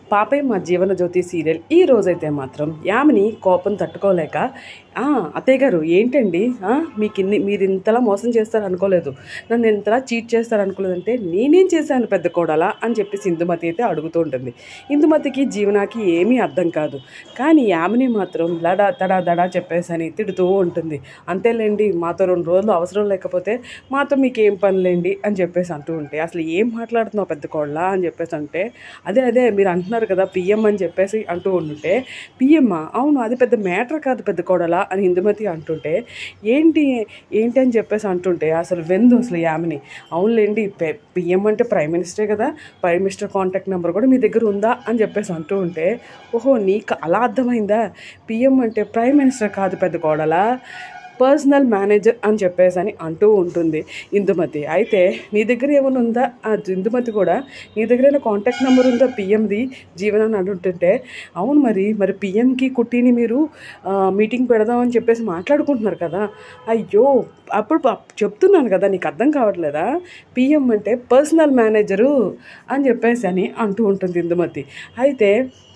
పాపే మా జీవన జ్యోతి సీరియల్ ఈ రోజైతే మాత్రం యామిని కోపం తట్టుకోలేక "ఆ, అత్తయ్య గారు ఏంటండి ఆ, మీకు ఇన్ని మీరు ఇంతలా మోసం చేస్తారు అనుకోలేదు నన్ను ఇంతలా చీట్ చేస్తారు అనుకోలేదంటే నేనేం చేశాను పెద్ద కోడలా అని చెప్పేసి ఇందుమతి అయితే అడుగుతూ ఉంటుంది ఇందుమతికి జీవనాకి ఏమీ అర్థం కాదు కానీ యామిని మాత్రం లడా తడా దడా చెప్పేసి అని తిడుతూ ఉంటుంది అంతేలేండి మాతో రెండు రోజులు అవసరం లేకపోతే మాతో మీకు ఏం పనిలేండి అని చెప్పేసి అంటూ ఉంటే అసలు ఏం మాట్లాడుతున్నావు పెద్ద కోళ్ళ అని చెప్పేసి అంటే అదే అదే మీరు అంటున్నారు కదా పిఎం అని చెప్పేసి అంటూ ఉంటుంటే పిఎమ్మా అవును అది పెద్ద మ్యాటర్ కాదు పెద్ద కోడలా అని ఇందుమతి అంటుంటే ఏంటి ఏంటి అని చెప్పేసి అంటుంటే అసలు వెందు అసలు యామిని అవునులేండి పిఎం అంటే ప్రైమ్ మినిస్టరే కదా ప్రైమ్ మినిస్టర్ కాంటాక్ట్ నెంబర్ కూడా మీ దగ్గర ఉందా అని చెప్పేసి అంటూ ఉంటే ఓహో నీకు అలా అర్థమైందా పిఎం అంటే ప్రైమ్ మినిస్టర్ కాదు పెద్ద కోడలా పర్సనల్ మేనేజర్ అని చెప్పేసి అని అంటూ ఉంటుంది ఇందుమతి అయితే నీ దగ్గర ఏమైనా ఉందా ఆ ఇందుమతి కూడా నీ దగ్గర ఏమైనా కాంటాక్ట్ నెంబర్ ఉందా పిఎంది జీవన అని అంటుంటే అవును మరి మరి పిఎంకి కుట్టిని మీరు ఆ, మీటింగ్ పెడదామని చెప్పేసి మాట్లాడుకుంటున్నారు కదా అయ్యో అప్పుడు ప- చెప్తున్నాను కదా నీకు అర్థం కావట్లేదా పిఎం అంటే పర్సనల్ మేనేజరు అని చెప్పేసి అని అంటూ ఉంటుంది ఇందుమతి అయితే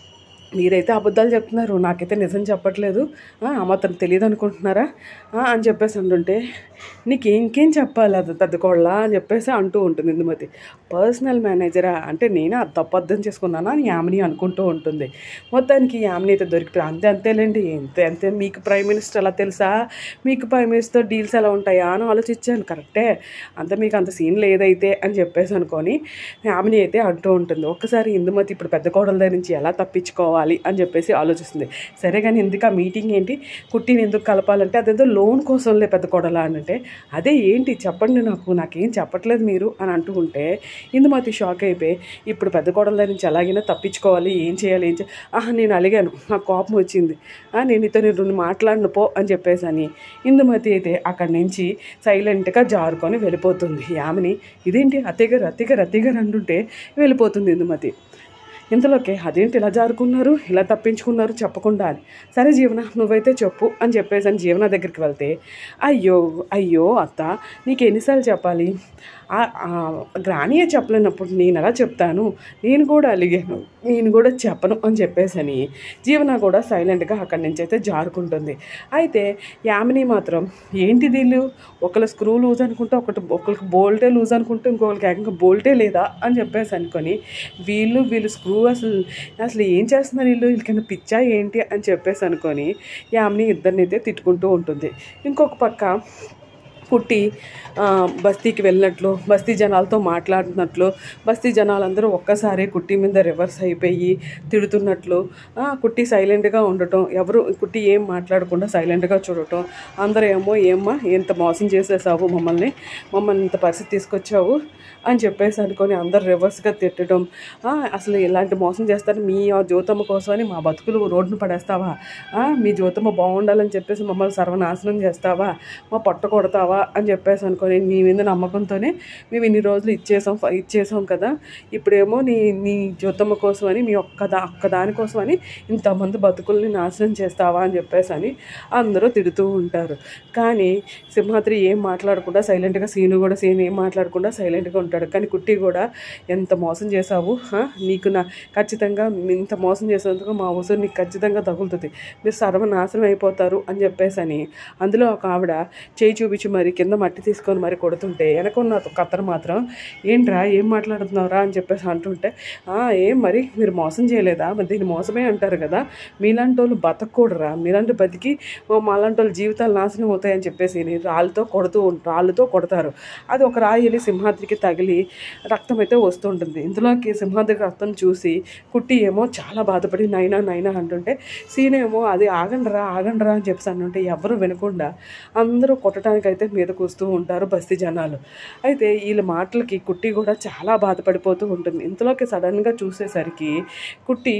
మీరైతే అబద్ధాలు చెప్తున్నారు నాకైతే నిజం చెప్పట్లేదు ఆ, ఆ మాత్రం తెలియదు అనుకుంటున్నారా ఆ, అని చెప్పేసి అంటుంటే నీకు ఇంకేం చెప్పాలి అది పెద్ద కోళ్ళ అని చెప్పేసి అంటూ ఉంటుంది ఇందుమతి పర్సనల్ మేనేజరా అంటే నేనే అది తప్పు అర్థం చేసుకున్నానా అని యామిని అనుకుంటూ ఉంటుంది మొత్తానికి యామిని అయితే దొరికిపోయి అంతే అంతేలేండి అంతే అంతే మీకు ప్రైమ్ మినిస్టర్ ఎలా తెలుసా మీకు ప్రైమ్ మినిస్టర్ డీల్స్ ఎలా ఉంటాయా అని ఆలోచించాను కరెక్టే అంత మీకు అంత సీన్ లేదైతే అని చెప్పేసి అనుకొని యామిని అయితే అంటూ ఉంటుంది ఒక్కసారి ఇందుమతి ఇప్పుడు పెద్ద కోడల దగ్గర నుంచి ఎలా తప్పించుకోవాలి అని చెప్పేసి ఆలోచిస్తుంది సరే కానీ ఎందుకు ఆ మీటింగ్ ఏంటి కుట్టిని ఎందుకు కలపాలంటే అదేదో లోన్ కోసంలే పెద్ద కోడల అని అంటే అదే ఏంటి చెప్పండి నాకు నాకేం చెప్పట్లేదు మీరు అని అంటూ ఉంటే ఇందుమతి షాక్ అయిపోయి ఇప్పుడు పెద్ద కోడల దగ్గర నుంచి ఎలాగైనా తప్పించుకోవాలి ఏం చేయాలి ఏం చేయాలి ఆహా నేను అలిగాను నాకు కోపం వచ్చింది ఆ, నేను ఇతను రెండు మాట్లాడను పో అని చెప్పేసి అని ఇందుమతి అయితే అక్కడి నుంచి సైలెంట్గా జారుకొని వెళ్ళిపోతుంది యామిని ఇదేంటి అత్తయ్యగారు అత్తయ్యగారు అత్తయ్యగారు అంటుంటే వెళ్ళిపోతుంది ఇందుమతి ఇంతలోకే అదేంటి ఇలా జారుకున్నారు ఇలా తప్పించుకున్నారు చెప్పకుండా అని సరే జీవన నువ్వైతే చెప్పు అని చెప్పేసి అని జీవన దగ్గరికి వెళ్తే అయ్యో అయ్యో అత్త నీకు ఎన్నిసార్లు చెప్పాలి ఆ- ఆ గ్రానీయే చెప్పలేనప్పుడు నేను ఎలా చెప్తాను నేను కూడా అలిగాను నేను కూడా చెప్పను అని చెప్పేసి అని జీవన కూడా సైలెంట్గా అక్కడి నుంచి అయితే జారుకుంటుంది అయితే యామిని మాత్రం ఏంటి వీళ్ళు ఒకళ్ళ స్క్రూ లూజ్ అనుకుంటే ఒకటి ఒకరికి బోల్టే లూజ్ అనుకుంటే ఇంకొకరికి ఏకంగా బోల్టే లేదా అని చెప్పేసి అనుకొని వీళ్ళు వీళ్ళు స్క్రూ అసలు అసలు ఏం చేస్తున్నారు వీళ్ళు వీళ్ళకైనా పిచ్చా ఏంటి అని చెప్పేసి అనుకొని యామిని ఇద్దరిని అయితే తిట్టుకుంటూ ఉంటుంది ఇంకొక పక్క కుట్టి ఆ, బస్తీకి వెళ్ళినట్లు బస్తీ జనాలతో మాట్లాడుతున్నట్లు బస్తీ జనాలందరూ ఒక్కసారి కుట్టి మీద రివర్స్ అయిపోయి తిడుతున్నట్లు ఆ, కుట్టి సైలెంట్గా ఉండటం ఎవరు కుట్టి ఏం మాట్లాడకుండా సైలెంట్గా చూడటం అందరూ ఏమో ఏమ్మా ఎంత మోసం చేసేసావు మమ్మల్ని మమ్మల్ని ఇంత పరిస్థితి తీసుకొచ్చావు అని చెప్పేసి అనుకొని అందరు రివర్స్గా తిట్టడం "ఆ, అసలు ఇలాంటి మోసం చేస్తారు మీ ఆ జ్యోతమ్మ కోసమని మా బతుకులు రోడ్డును పడేస్తావా ఆ, మీ జ్యోతమ్మ బాగుండాలని చెప్పేసి మమ్మల్ని సర్వనాశనం చేస్తావా మా పొట్ట కొడతావా అని చెప్పేసి అనుకొని నీ మీద నమ్మకంతోనే మేము ఇన్ని రోజులు ఇచ్చేసాం ఫ- ఇచ్చేసాం కదా ఇప్పుడేమో నీ నీ జ్యోతమ్మ కోసమని మీ ఒక్క దా ఒక్క దానికోసమని ఇంతమంది బతుకుల్ని నాశనం చేస్తావా అని చెప్పేసి అని అందరూ తిడుతూ ఉంటారు కానీ సింహాద్రి ఏం మాట్లాడకుండా సైలెంట్గా సీను కూడా సీన్ ఏం మాట్లాడకుండా సైలెంట్గా ఉంటాడు కానీ కుట్టి కూడా ఎంత మోసం చేసావు ఆ? నీకు నా ఖచ్చితంగా ఇంత మోసం చేసేందుకు మా ఉసురు నీకు ఖచ్చితంగా తగులుతుంది మీరు సర్వనాశనం అయిపోతారు అని చెప్పేసి అని అందులో ఒక ఆవిడ చేయి చూపించి మరి కింద మట్టి తీసుకొని మరి కొడుతుంటే వెనకున్న ఒక అతను మాత్రం ఏంట్రా ఏం మాట్లాడుతున్నావురా అని చెప్పేసి అంటుంటే "ఆ, ఏం మరి మీరు మోసం చేయలేదా మరి దీన్ని మోసమే అంటారు కదా మీలాంటి వాళ్ళు బతకూడరా మీలాంటి బతికి ఓ మాలాంటి వాళ్ళ జీవితాలు నాశనం అవుతాయని చెప్పేసి ని రాళ్ళతో కొడుతూ ఉం- రాళ్ళతో కొడతారు అది ఒక రాయి వెళ్ళి సింహాద్రికి తగిలి రక్తం అయితే వస్తుంటుంది ఇందులోకి సింహాద్రికి రక్తం చూసి కుట్టి ఏమో చాలా బాధపడి నైనా నైనా అంటుంటే సీన్ ఏమో అది ఆగండిరా ఆగండిరా అని చెప్పేసి అంటుంటే ఎవరు వినకుండా అందరూ కొట్టడానికైతే మీదకు వస్తూ ఉంటారు బస్తీ జనాలు అయితే వీళ్ళ మాటలకి కుట్టి కూడా చాలా బాధపడిపోతూ ఉంటుంది ఇంతలోకి సడన్గా చూసేసరికి కుట్టి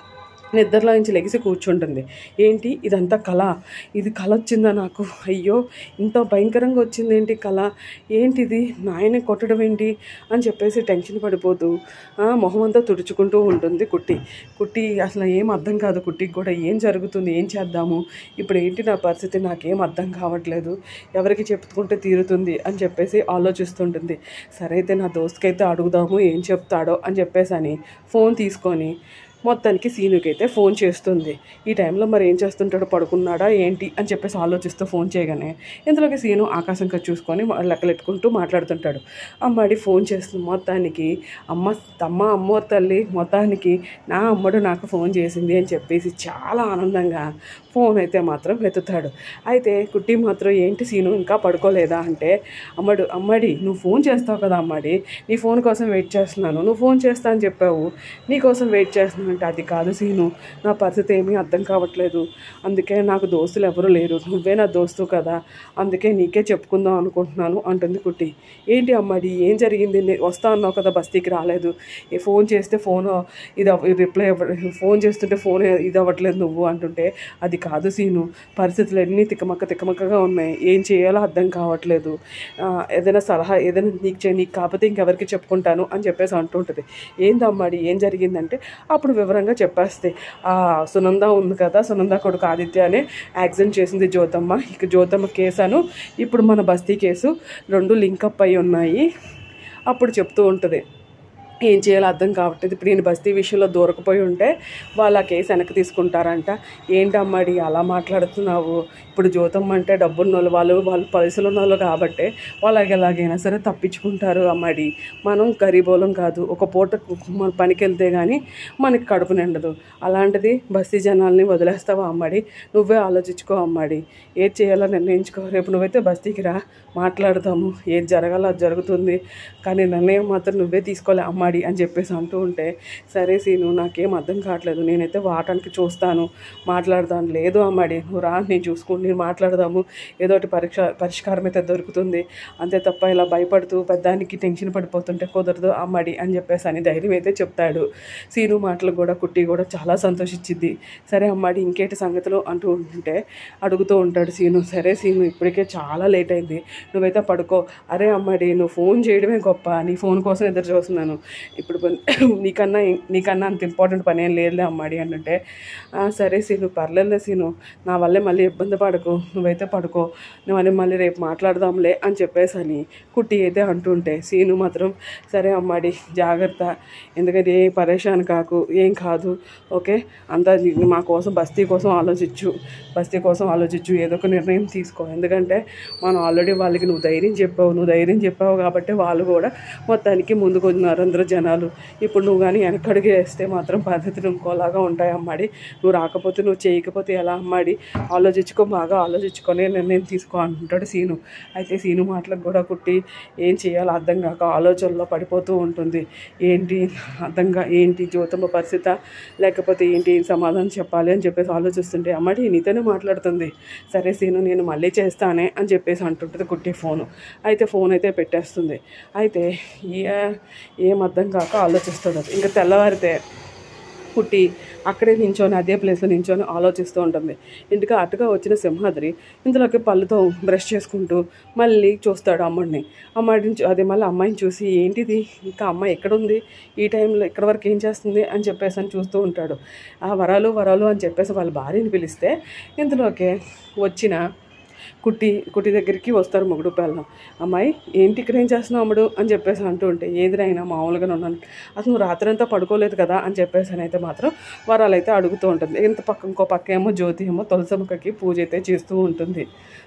నిద్రలో నుంచి లెగిసి కూర్చుంటుంది ఏంటి ఇదంతా కళ ఇది కళ వచ్చిందా నాకు అయ్యో ఇంత భయంకరంగా వచ్చింది ఏంటి కళ ఏంటిది నాయన కొట్టడం ఏంటి అని చెప్పేసి టెన్షన్ పడిపోతూ ఆ, మొహం అంతా తుడుచుకుంటూ ఉంటుంది కుట్టి కుట్టి అసలు ఏం అర్థం కాదు కుట్టికి కూడా ఏం జరుగుతుంది ఏం చేద్దాము ఇప్పుడు ఏంటి నా పరిస్థితి నాకేం అర్థం కావట్లేదు ఎవరికి చెప్పుకుంటే తీరుతుంది అని చెప్పేసి ఆలోచిస్తుంటుంది సరే అయితే నా దోస్తుకైతే అడుగుదాము ఏం చెప్తాడో అని చెప్పేసి అని ఫోన్ తీసుకొని మొత్తానికి సీనుకి అయితే ఫోన్ చేస్తుంది ఈ టైంలో మరి ఏం చేస్తుంటాడో పడుకున్నాడా ఏంటి అని చెప్పేసి ఆలోచిస్తూ ఫోన్ చేయగానే ఇంతలోకి సీను ఆకాశం కట్ చూసుకొని లెక్కలెట్టుకుంటూ మాట్లాడుతుంటాడు అమ్మాడి ఫోన్ చేస్తుంది మొత్తానికి అమ్మ అమ్మ అమ్మో తల్లి మొత్తానికి నా అమ్మడు నాకు ఫోన్ చేసింది అని చెప్పేసి చాలా ఆనందంగా ఫోన్ అయితే మాత్రం ఎత్తుతాడు అయితే కుట్టి మాత్రం ఏంటి సీను ఇంకా పడుకోలేదా అంటే అమ్మడు అమ్మడి నువ్వు ఫోన్ చేస్తావు కదా అమ్మడి నీ ఫోన్ కోసం వెయిట్ చేస్తున్నాను నువ్వు ఫోన్ చేస్తా అని చెప్పావు నీ కోసం వెయిట్ చేస్తున్నాను అంటే అది కాదు సీను నా పరిస్థితి ఏమీ అర్థం కావట్లేదు అందుకే నాకు దోస్తులు ఎవరు లేరు నువ్వే నా దోస్తు కదా అందుకే నీకే చెప్పుకుందాం అనుకుంటున్నాను అంటుంది కుట్టి ఏంటి అమ్మడి ఏం జరిగింది నే- వస్తా అన్నావు కదా బస్తీకి రాలేదు ఏ ఫోన్ చేస్తే ఫోన్ ఇది అవ్వ- రిప్లై అవ్వ ఫోన్ చేస్తుంటే ఫోన్ ఇది అవ్వట్లేదు నువ్వు అంటుంటే అది కాదు సీను పరిస్థితులు అన్నీ తిక్కమక్క తిక్కమక్కగా ఉన్నాయి ఏం చేయాలో అర్థం కావట్లేదు ఆ, ఏదైనా సలహా ఏదైనా నీకు చే నీకు కాకపోతే ఇంకెవరికి చెప్పుకుంటాను అని చెప్పేసి అంటుంటుంది ఏందమ్మాడి ఏం జరిగిందంటే అప్పుడు వివరంగా చెప్పేస్తే ఆ సునంద ఉంది కదా సునంద కొడుకు ఆదిత్య అనే యాక్సిడెంట్ చేసింది జ్యోతమ్మ ఇక జ్యోతమ్మ కేసాను ఇప్పుడు మన బస్తీ కేసు రెండు లింకప్ అయి ఉన్నాయి అప్పుడు చెప్తూ ఉంటుంది ఏం చేయాలో అర్థం కావట్లేదు ఇప్పుడు నేను బస్తీ విషయంలో దూరకపోయి ఉంటే వాళ్ళు ఆ కేసు వెనక్కి తీసుకుంటారంట ఏంటమ్మాడి అలా మాట్లాడుతున్నావు ఇప్పుడు జ్యోతమ్మ అంటే డబ్బున్న వాళ్ళు వాళ్ళు వాళ్ళు పైసలు ఉన్న వాళ్ళు కాబట్టి వాళ్ళకి ఎలాగైనా సరే తప్పించుకుంటారు అమ్మాడి మనం గరీబోలం కాదు ఒక పూట మన పనికి వెళ్తే కానీ మనకి కడుపు నిండదు అలాంటిది బస్తీ జనాల్ని వదిలేస్తావా అమ్మాడి నువ్వే ఆలోచించుకో అమ్మాడి ఏది చేయాలో నిర్ణయించుకో రేపు నువ్వైతే బస్తీకి రా మాట్లాడదాము ఏది జరగాలో అది జరుగుతుంది కానీ నిర్ణయం మాత్రం నువ్వే తీసుకోలే అమ్మాడి అని చెప్పేసి అంటూ ఉంటే సరే సీను నాకేం అర్థం కావట్లేదు నేనైతే వాటానికి చూస్తాను మాట్లాడదాను లేదు అమ్మాడి నువ్వు రా నేను చూసుకుని నేను మాట్లాడదాము ఏదో ఒకటి పరీక్ష పరిష్కారం అయితే దొరుకుతుంది అంతే తప్ప ఇలా భయపడుతూ పెద్దానికి టెన్షన్ పడిపోతుంటే కుదరదు అమ్మాడి అని చెప్పేసి అని ధైర్యం అయితే చెప్తాడు సీను మాటలు కూడా కుట్టి కూడా చాలా సంతోషించింది సరే అమ్మాడి ఇంకేటి సంగతులు అంటూ ఉంటుంటే అడుగుతూ ఉంటాడు సీను సరే సీను ఇప్పటికే చాలా లేట్ అయింది నువ్వైతే పడుకో అరే అమ్మాడి నువ్వు ఫోన్ చేయడమే గొప్ప నీ ఫోన్ కోసం ఎదురు చూస్తున్నాను ఇప్పుడు కొన్- నీకన్నా నీకన్నా అంత ఇంపార్టెంట్ పని ఏం లేదులే అమ్మాడి అంటే "ఆ, సరే సీను పర్లేదులే సీను నా వల్లే మళ్ళీ ఇబ్బంది పడకు నువ్వైతే పడుకో నువ్వని మళ్ళీ రేపు మాట్లాడదాంలే అని చెప్పేసి అని కుట్టి అయితే అంటుంటే సీను మాత్రం సరే అమ్మాడి జాగ్రత్త ఎందుకంటే ఏ పరేషాన్ కాకు ఏం కాదు ఓకే అంతా నీ- మా కోసం బస్తీ కోసం ఆలోచించు బస్తీ కోసం ఆలోచించు ఏదో ఒక నిర్ణయం తీసుకో ఎందుకంటే మనం ఆల్రెడీ వాళ్ళకి నువ్వు ధైర్యం చెప్పావు నువ్వు ధైర్యం చెప్పావు కాబట్టి వాళ్ళు కూడా మొత్తానికి ముందుకు ఉన్నారు అందరూ జనాలు ఇప్పుడు నువ్వు కానీ వెనకడుగు వేస్తే మాత్రం పద్ధతులు ఇంకోలాగా ఉంటాయి అమ్మాడి నువ్వు రాకపోతే నువ్వు చేయకపోతే ఎలా అమ్మాడి ఆలోచించుకో బాగా ఆలోచించుకొని నిర్ణయం తీసుకో అంటుంటాడు సీను అయితే సీను మాటలకు కూడా కుట్టి ఏం చేయాలో అర్థం కాక ఆలోచనలో పడిపోతూ ఉంటుంది ఏంటి అర్థంగా ఏంటి జ్యోతమ్మ పరిస్థితి లేకపోతే ఏంటి ఏం సమాధానం చెప్పాలి అని చెప్పేసి ఆలోచిస్తుంటే అమ్మాడి నీతోనే మాట్లాడుతుంది సరే సీను నేను మళ్ళీ చేస్తానే అని చెప్పేసి అంటుంటుంది కుట్టి ఫోను అయితే ఫోన్ అయితే పెట్టేస్తుంది అయితే ఏ ఏం అర్థం కాక ఆలోచిస్తుంది ఇంకా తెల్లవారితే పుట్టి అక్కడే నించొని అదే ప్లేస్లో నించొని ఆలోచిస్తూ ఉంటుంది ఇంటికి అటుగా వచ్చిన సింహాద్రి ఇంతలోకి పళ్ళుతో బ్రష్ చేసుకుంటూ మళ్ళీ చూస్తాడు అమ్మడిని అమ్మాయిని చూ- అదే మళ్ళీ అమ్మాయిని చూసి ఏంటిది ఇంకా అమ్మాయి ఎక్కడుంది ఈ టైంలో ఎక్కడి వరకు ఏం చేస్తుంది అని చెప్పేసి అని చూస్తూ ఉంటాడు ఆ వరాలు వరాలు అని చెప్పేసి వాళ్ళ భార్యని పిలిస్తే ఇంతలోకి వచ్చిన కుట్టి కుట్టి దగ్గరికి వస్తారు మొగుడు పిల్లలు అమ్మాయి ఏంటి ఇక్కడ ఏం చేస్తున్నావు అమ్ముడు అని చెప్పేసి అంటూ ఉంటే ఏదిరైనా మామూలుగానే ఉన్నాను అసలు నువ్వు రాత్రంతా పడుకోలేదు కదా అని చెప్పేసి అని అయితే మాత్రం వరాలు అయితే అడుగుతూ ఉంటుంది ఇంత పక్క ఇంకో పక్క ఏమో జ్యోతి ఏమో తులసమ్మకి పూజ అయితే చేస్తూ ఉంటుంది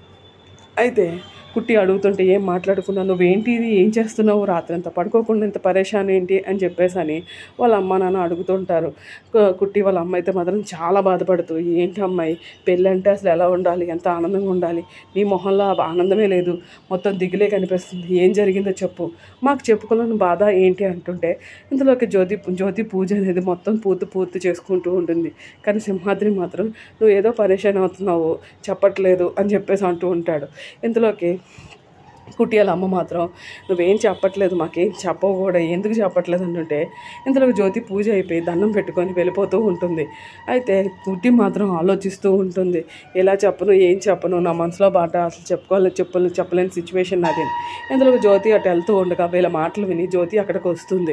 అయితే కుట్టి అడుగుతుంటే ఏం మాట్లాడుకున్నావు నువ్వేంటి ఇది ఏం చేస్తున్నావు రాత్రంతా పడుకోకుండా ఇంత పరేషాన్ ఏంటి అని చెప్పేసి అని వాళ్ళ అమ్మ నాన్న అడుగుతుంటారు కు- కుట్టి వాళ్ళ అమ్మ అయితే మాత్రం చాలా బాధపడుతూ ఏంటి అమ్మాయి పెళ్ళి అంటే అసలు ఎలా ఉండాలి ఎంత ఆనందంగా ఉండాలి నీ మొహంలో ఆ ఆనందమే లేదు మొత్తం దిగులే కనిపిస్తుంది ఏం జరిగిందో చెప్పు మాకు చెప్పుకోలేని బాధ ఏంటి అంటుంటే ఇందులోకి జ్యోతి జ్యోతి పూజ అనేది మొత్తం పూర్తి పూర్తి చేసుకుంటూ ఉంటుంది కానీ సింహాద్రి మాత్రం నువ్వు ఏదో పరేషాన్ అవుతున్నావు చెప్పట్లేదు అని చెప్పేసి అంటూ ఉంటాడు ఇంతలోకి కుటియాల అమ్మ మాత్రం నువ్వేం చెప్పట్లేదు మాకేం చెప్పవు కూడా ఎందుకు చెప్పట్లేదు అంటుంటే ఇంతలో జ్యోతి పూజ అయిపోయి దండం పెట్టుకొని వెళ్ళిపోతూ ఉంటుంది అయితే కుట్టి మాత్రం ఆలోచిస్తూ ఉంటుంది ఎలా చెప్పను ఏం చెప్పను నా మనసులో బాట అసలు చెప్పుకోవాలి చెప్పు చెప్పలేని సిచ్యువేషన్ నాది ఇందులో జ్యోతి అటు వెళ్తూ ఉండగా వీళ్ళ మాటలు విని జ్యోతి అక్కడికి వస్తుంది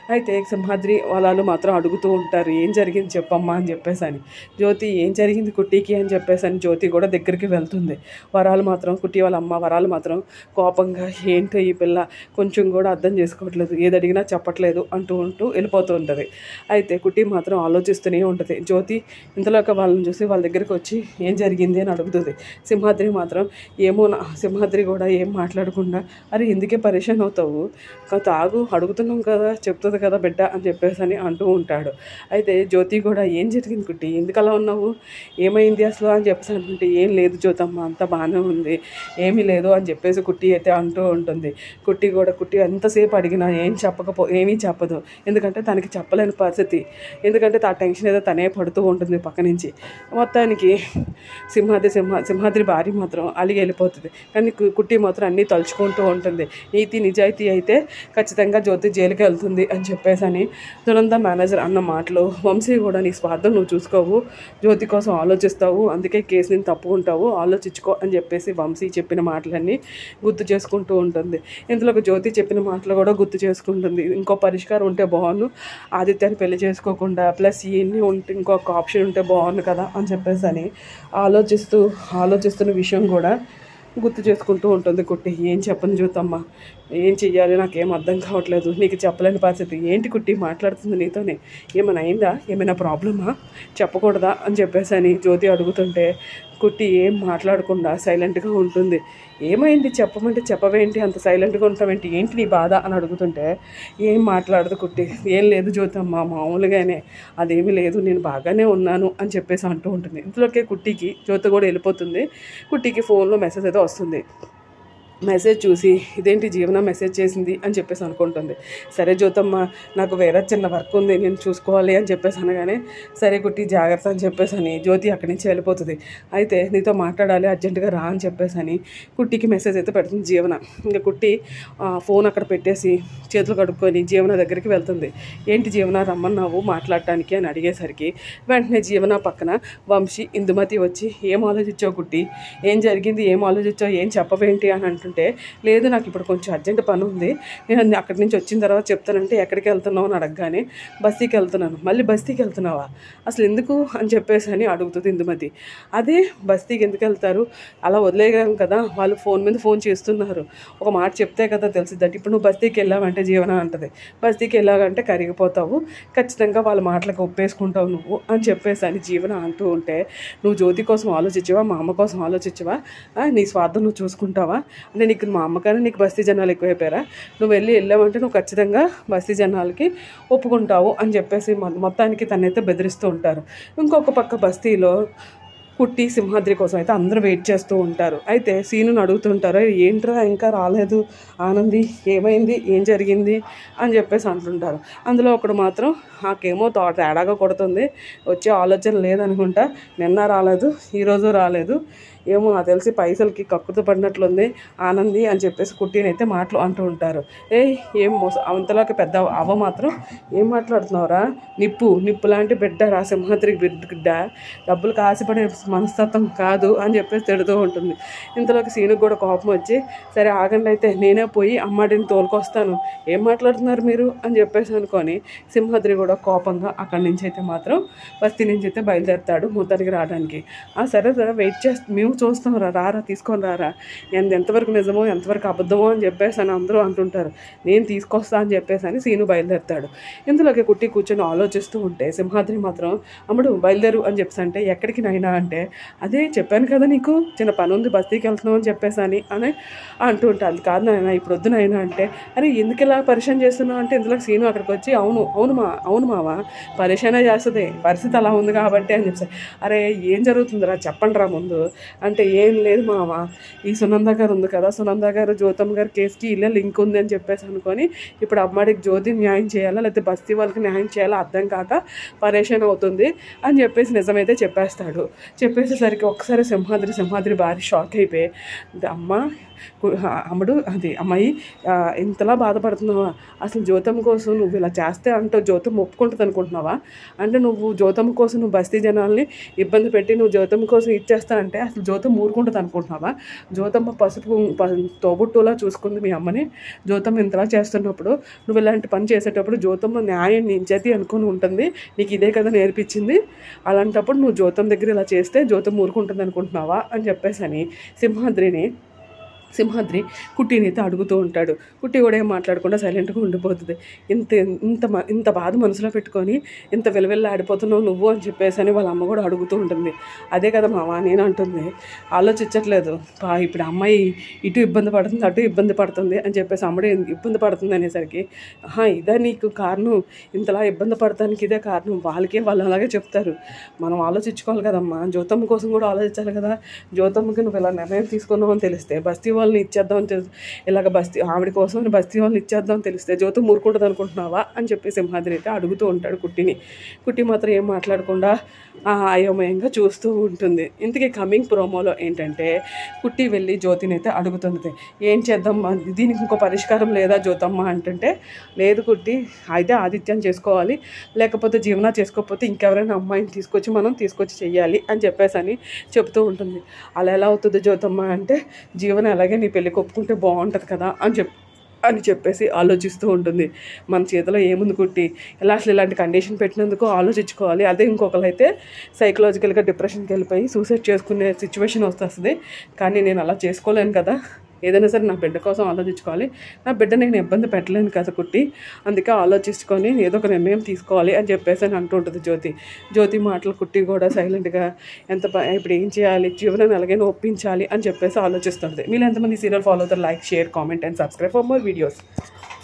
అయితే సింహాద్రి వాళ్ళు మాత్రం అడుగుతూ ఉంటారు ఏం జరిగింది చెప్పమ్మా అని చెప్పేసి అని జ్యోతి ఏం జరిగింది కుట్టికి అని చెప్పేసి అని జ్యోతి కూడా దగ్గరికి వెళ్తుంది వరాలు మాత్రం కుట్టి వాళ్ళ అమ్మ వరాలు మాత్రం కోపంగా ఏంటో ఈ పిల్ల కొంచెం కూడా అర్థం చేసుకోవట్లేదు ఏది అడిగినా చెప్పట్లేదు అంటూ ఉంటూ వెళ్ళిపోతూ ఉంటుంది అయితే కుట్టి మాత్రం ఆలోచిస్తూనే ఉంటుంది జ్యోతి ఇంతలోకి వాళ్ళని చూసి వాళ్ళ దగ్గరికి వచ్చి ఏం జరిగింది అని అడుగుతుంది సింహాద్రి మాత్రం ఏమో నా సింహాద్రి కూడా ఏం మాట్లాడకుండా అరే ఎందుకే పరేషాన్ అవుతావు కా- తాగు అడుగుతున్నాం కదా చెప్తుంది కదా బిడ్డ అని చెప్పేసి అని అంటూ ఉంటాడు అయితే జ్యోతి కూడా ఏం జరిగింది కుట్టి ఎందుకు అలా ఉన్నావు ఏమైంది అసలు అని చెప్పేసి అంటుంటే ఏం లేదు జ్యోతమ్మ అంత బాగానే ఉంది ఏమీ లేదు అని చెప్పేసి కుట్టి అయితే అంటూ ఉంటుంది కుట్టి కూడా కుట్టి ఎంతసేపు అడిగినా ఏం చెప్పకపో ఏమీ చెప్పదు ఎందుకంటే తనకి చెప్పలేని పరిస్థితి ఎందుకంటే ఆ టెన్షన్ ఏదో తనే పడుతూ ఉంటుంది పక్క నుంచి మొత్తానికి సింహాద్రి సింహ సింహాద్రి భార్య మాత్రం అలిగి వెళ్ళిపోతుంది కానీ కు- కుట్టి మాత్రం అన్నీ తలుచుకుంటూ ఉంటుంది నీతి నిజాయితీ అయితే ఖచ్చితంగా జ్యోతి జైలుకి వెళ్తుంది అని చెప్పేసి అని దురంత మేనేజర్ అన్న మాటలు వంశీ కూడా నీ స్వార్థం నువ్వు చూసుకోవు జ్యోతి కోసం ఆలోచిస్తావు అందుకే కేసుని తప్పుకుంటావు ఆలోచించుకో అని చెప్పేసి వంశీ చెప్పిన మాటలన్నీ గుర్తు చేసుకుంటూ ఉంటుంది ఇందులో ఒక జ్యోతి చెప్పిన మాటలు కూడా గుర్తు చేసుకుంటుంది ఇంకో పరిష్కారం ఉంటే బాగుండు ఆదిత్యాన్ని పెళ్లి చేసుకోకుండా ప్లస్ ఇవన్నీ ఉంటే ఇంకొక ఆప్షన్ ఉంటే బాగుండు కదా అని చెప్పేసి అని ఆలోచిస్తూ ఆలోచిస్తున్న విషయం కూడా గుర్తు చేసుకుంటూ ఉంటుంది కుట్టి ఏం చెప్పను చూతమ్మా ఏం చెయ్యాలి నాకేం అర్థం కావట్లేదు నీకు చెప్పలేని పరిస్థితి ఏంటి కుట్టి మాట్లాడుతుంది నీతోనే ఏమైనా అయిందా ఏమైనా ప్రాబ్లమా చెప్పకూడదా అని చెప్పేసి అని జ్యోతి అడుగుతుంటే కుట్టి ఏం మాట్లాడకుండా సైలెంట్గా ఉంటుంది ఏమైంది చెప్పమంటే చెప్పవేంటి అంత సైలెంట్గా ఉంటావేంటి ఏంటి నీ బాధ అని అడుగుతుంటే ఏం మాట్లాడదు కుట్టి ఏం లేదు జ్యోతమ్మ మామూలుగానే అదేమీ లేదు నేను బాగానే ఉన్నాను అని చెప్పేసి అంటూ ఉంటుంది ఇంట్లోకే కుట్టికి జ్యోతి కూడా వెళ్ళిపోతుంది కుట్టికి ఫోన్లో మెసేజ్ ఏదో వస్తుంది మెసేజ్ చూసి ఇదేంటి జీవన మెసేజ్ చేసింది అని చెప్పేసి అనుకుంటుంది సరే జ్యోతమ్మ నాకు వేరే చిన్న వర్క్ ఉంది నేను చూసుకోవాలి అని చెప్పేసి అనగానే సరే కుట్టి జాగ్రత్త అని చెప్పేసి అని జ్యోతి అక్కడి నుంచి వెళ్ళిపోతుంది అయితే నీతో మాట్లాడాలి అర్జెంటుగా రా అని చెప్పేసి అని కుట్టికి మెసేజ్ అయితే పెడుతుంది జీవన ఇంకా కుట్టి ఆ, ఫోన్ అక్కడ పెట్టేసి చేతులు కడుక్కొని జీవన దగ్గరికి వెళ్తుంది ఏంటి జీవన రమ్మన్నావు మాట్లాడటానికి అని అడిగేసరికి వెంటనే జీవన పక్కన వంశీ ఇందుమతి వచ్చి ఏం ఆలోచించావు కుట్టి ఏం జరిగింది ఏం ఆలోచించావు ఏం చెప్పవేంటి అని అంటుంటే లేదు నాకు ఇప్పుడు కొంచెం అర్జెంట్ పని ఉంది నేను అక్కడి నుంచి వచ్చిన తర్వాత చెప్తానంటే ఎక్కడికి వెళ్తున్నావు అని అడగగానే బస్తీకి వెళ్తున్నాను మళ్ళీ బస్తీకి వెళ్తున్నావా అసలు ఎందుకు అని చెప్పేసి అని అడుగుతుంది ఇందుమతి అదే బస్తీకి ఎందుకు వెళ్తారు అలా వదిలేయగలం కదా వాళ్ళు ఫోన్ మీద ఫోన్ చేస్తున్నారు ఒక మాట చెప్తే కదా తెలిసిద్దంటే ఇప్పుడు నువ్వు బస్తీకి వెళ్ళావంటే జీవన అంటది బస్తీకి వెళ్ళావంటే కరిగిపోతావు ఖచ్చితంగా వాళ్ళ మాటలకు ఒప్పేసుకుంటావు నువ్వు అని చెప్పేసి అని జీవన అంటూ ఉంటే నువ్వు జ్యోతి కోసం ఆలోచించవా మా అమ్మ కోసం ఆలోచించవా ఆ, నీ స్వార్థం నువ్వు చూసుకుంటావా అంటే నీకు మా అమ్మకన్నా నీకు బస్తీ జనాలు ఎక్కువైపోయారా నువ్వు వెళ్ళి వెళ్ళావంటే నువ్వు ఖచ్చితంగా బస్తీ జనాలకి ఒప్పుకుంటావు అని చెప్పేసి మొ- మొత్తానికి తనైతే బెదిరిస్తూ ఉంటారు ఇంకొక పక్క బస్తీలో కుట్టి సింహాద్రి కోసం అయితే అందరూ వెయిట్ చేస్తూ ఉంటారు అయితే సీనుని అడుగుతుంటారు "ఏయ్, ఏంట్రా ఇంకా రాలేదు ఆనంది ఏమైంది ఏం జరిగింది అని చెప్పేసి అంటుంటారు అందులో ఒకడు మాత్రం నాకేమో తో తేడాగా కొడుతుంది వచ్చే ఆలోచన లేదనుకుంటా నిన్న రాలేదు ఈరోజు రాలేదు ఏమో నాకు తెలిసి పైసలకి కక్కుతూ పడినట్లుంది ఆనంది అని చెప్పేసి కుట్టిని అయితే మాటలు అంటూ ఉంటారు ఏయ్ ఏం మోస అంతలోకి పెద్ద అవ్వ మాత్రం ఏం మాట్లాడుతున్నావురా నిప్పు నిప్పు లాంటి బిడ్డ రా సింహాద్రి బిడ్డ డబ్బులు కాసిపడే మనస్తత్వం కాదు అని చెప్పేసి తిడుతూ ఉంటుంది ఇంతలోకి సీనుకు కూడా కోపం వచ్చి సరే ఆగండి అయితే నేనే పోయి అమ్మాడిని తోలుకొస్తాను ఏం మాట్లాడుతున్నారు మీరు అని చెప్పేసి అనుకొని సింహాద్రి కూడా కోపంగా అక్కడి నుంచి అయితే మాత్రం బస్తీ నుంచి అయితే బయలుదేరుతాడు మొత్తానికి రావడానికి ఆ సరే సరే వెయిట్ చేస్తా మేము చూస్తాం రా రారా తీసుకొని రారా ఎంత ఎంతవరకు నిజమో ఎంతవరకు అబద్ధమో అని చెప్పేసి అని అందరూ అంటుంటారు నేను తీసుకొస్తా అని చెప్పేసి అని సీను బయలుదేరుతాడు ఇందులోకి కుట్టి కూర్చొని ఆలోచిస్తూ ఉంటే సింహాద్రి మాత్రం అమ్ముడు బయలుదేరు అని చెప్పేసి అంటే ఎక్కడికి నైనా అంటే అదే చెప్పాను కదా నీకు చిన్న పని ఉంది బస్తీకి వెళ్తున్నావు అని చెప్పేసి అని అని అంటూ ఉంటా అది కాదు నాయన ఇప్పుడు వద్దు నాయన అంటే అరే ఎందుకు ఇలా పరిచయం చేస్తున్నావు అంటే ఇందులో సీను అక్కడికి వచ్చి అవును అవును మా అవును మావా పరిచయనే చేస్తుంది పరిస్థితి అలా ఉంది కాబట్టి అని చెప్పి అరే ఏం జరుగుతుందిరా చెప్పండి రా ముందు అంటే ఏం లేదు మామ ఈ సునంద గారు ఉంది కదా సునంద గారు జ్యోతమ్మ గారి కేసుకి ఇలా లింక్ ఉంది అని చెప్పేసి అనుకొని ఇప్పుడు అమ్మాడికి జ్యోతి న్యాయం చేయాలా లేకపోతే బస్తీ వాళ్ళకి న్యాయం చేయాలా అర్థం కాక పరేషాన్ అవుతుంది అని చెప్పేసి నిజమైతే చెప్పేస్తాడు చెప్పేసేసరికి ఒక్కసారి సింహాద్రి సింహాద్రి భారీ షాక్ అయిపోయి అమ్మ కు- ఆ, అమ్ముడు అది అమ్మాయి ఆ, ఇంతలా బాధపడుతున్నావా అసలు జ్యోతం కోసం నువ్వు ఇలా చేస్తే అంటావు జ్యోతం ఒప్పుకుంటుంది అనుకుంటున్నావా అంటే నువ్వు జ్యోతమ్మ కోసం నువ్వు బస్తీ జనాల్ని ఇబ్బంది పెట్టి నువ్వు జ్యోతమ్మ కోసం ఇచ్చేస్తానంటే అసలు జ్యోతం ఊరుకుంటుంది అనుకుంటున్నావా జ్యోతమ్మ పసుపు ప- తోబుట్టులా చూసుకుంది మీ అమ్మని జ్యోతమ్మ ఇంతలా చేస్తున్నప్పుడు నువ్వు ఇలాంటి పని చేసేటప్పుడు జ్యోతమ్మ న్యాయం నించతి అనుకుని ఉంటుంది నీకు ఇదే కదా నేర్పించింది అలాంటప్పుడు నువ్వు జ్యోతం దగ్గర ఇలా చేస్తే జ్యోతం ఊరుకుంటుంది అనుకుంటున్నావా అని చెప్పేసి అని సింహాద్రిని సింహాద్రి కుట్టిని అయితే అడుగుతూ ఉంటాడు కుట్టి కూడా ఏం మాట్లాడకుండా సైలెంట్గా ఉండిపోతుంది ఇంత ఇంత మ- ఇంత బాధ మనసులో పెట్టుకొని ఇంత విలువెల్లా ఆడిపోతున్నావు నువ్వు అని చెప్పేసి అని వాళ్ళ అమ్మ కూడా అడుగుతూ ఉంటుంది అదే కదా మావా నేను అంటుంది ఆలోచించట్లేదు పా ఇప్పుడు అమ్మాయి ఇటు ఇబ్బంది పడుతుంది అటు ఇబ్బంది పడుతుంది అని చెప్పేసి అమ్మడే ఇబ్బంది పడుతుంది అనేసరికి ఆహా ఇదే నీకు కారణం ఇంతలా ఇబ్బంది పడటానికి ఇదే కారణం వాళ్ళకే వాళ్ళు అలాగే చెప్తారు మనం ఆలోచించుకోవాలి కదమ్మా జ్యోతమ్మ కోసం కూడా ఆలోచించాలి కదా జ్యోతమ్మకి నువ్వు ఇలా నిర్ణయం తీసుకున్నావు అని తెలిస్తే బస్తీ వాళ్ళని ఇచ్చేద్దాం అని తెలి- ఇలాగ బస్తీ ఆవిడ కోసం అని బస్తీ వాళ్ళని ఇచ్చేద్దాం అని తెలిస్తే జ్యోతం ఊరుకుంటుంది అనుకుంటున్నావా అని చెప్పి సింహాద్రి అయితే అడుగుతూ ఉంటాడు కుట్టిని కుట్టి మాత్రం ఏం మాట్లాడకుండా ఆ అయోమయంగా చూస్తూ ఉంటుంది ఇంతకీ కమింగ్ ప్రోమోలో ఏంటంటే కుట్టి వెళ్ళి జ్యోతిని అయితే అడుగుతుంది ఏం చేద్దాం దీనికి ఇంకో పరిష్కారం లేదా జ్యోతమ్మ అంటుంటే లేదు కుట్టి అయితే ఆదిత్యం చేసుకోవాలి లేకపోతే జీవన చేసుకోకపోతే ఇంకెవరైనా అమ్మాయిని తీసుకొచ్చి మనం తీసుకొచ్చి చెయ్యాలి అని చెప్పేసి అని చెప్తూ ఉంటుంది అలా ఎలా అవుతుంది జ్యోతమ్మ అంటే జీవన అలాగే నీ పెళ్ళికి ఒప్పుకుంటే బాగుంటుంది కదా అని చెప్ అని చెప్పేసి ఆలోచిస్తూ ఉంటుంది మన చేతిలో ఏముంది కుట్టి ఎలా అసలు ఇలాంటి కండిషన్ పెట్టినందుకు ఆలోచించుకోవాలి అదే ఇంకొకరు అయితే సైకలాజికల్గా డిప్రెషన్కి వెళ్ళిపోయి సూసైడ్ చేసుకునే సిచ్యువేషన్ వస్తుంది కానీ నేను అలా చేసుకోలేను కదా ఏదైనా సరే నా బిడ్డ కోసం ఆలోచించుకోవాలి నా బిడ్డ నేను ఇబ్బంది పెట్టలేను కదా కుట్టి అందుకే ఆలోచించుకొని ఏదో ఒక నిర్ణయం తీసుకోవాలి అని చెప్పేసి అని అంటుంటుంది జ్యోతి జ్యోతి మాటలు కుట్టి కూడా సైలెంట్గా ఎంత ప- ఇప్పుడు ఏం చేయాలి జీవనాన్ని ఎలాగైనా ఒప్పించాలి అని చెప్పేసి ఆలోచిస్తుంది మీరు ఎంతమంది సీరియల్ ఫాలో అవుతారు like share comment and subscribe for more videos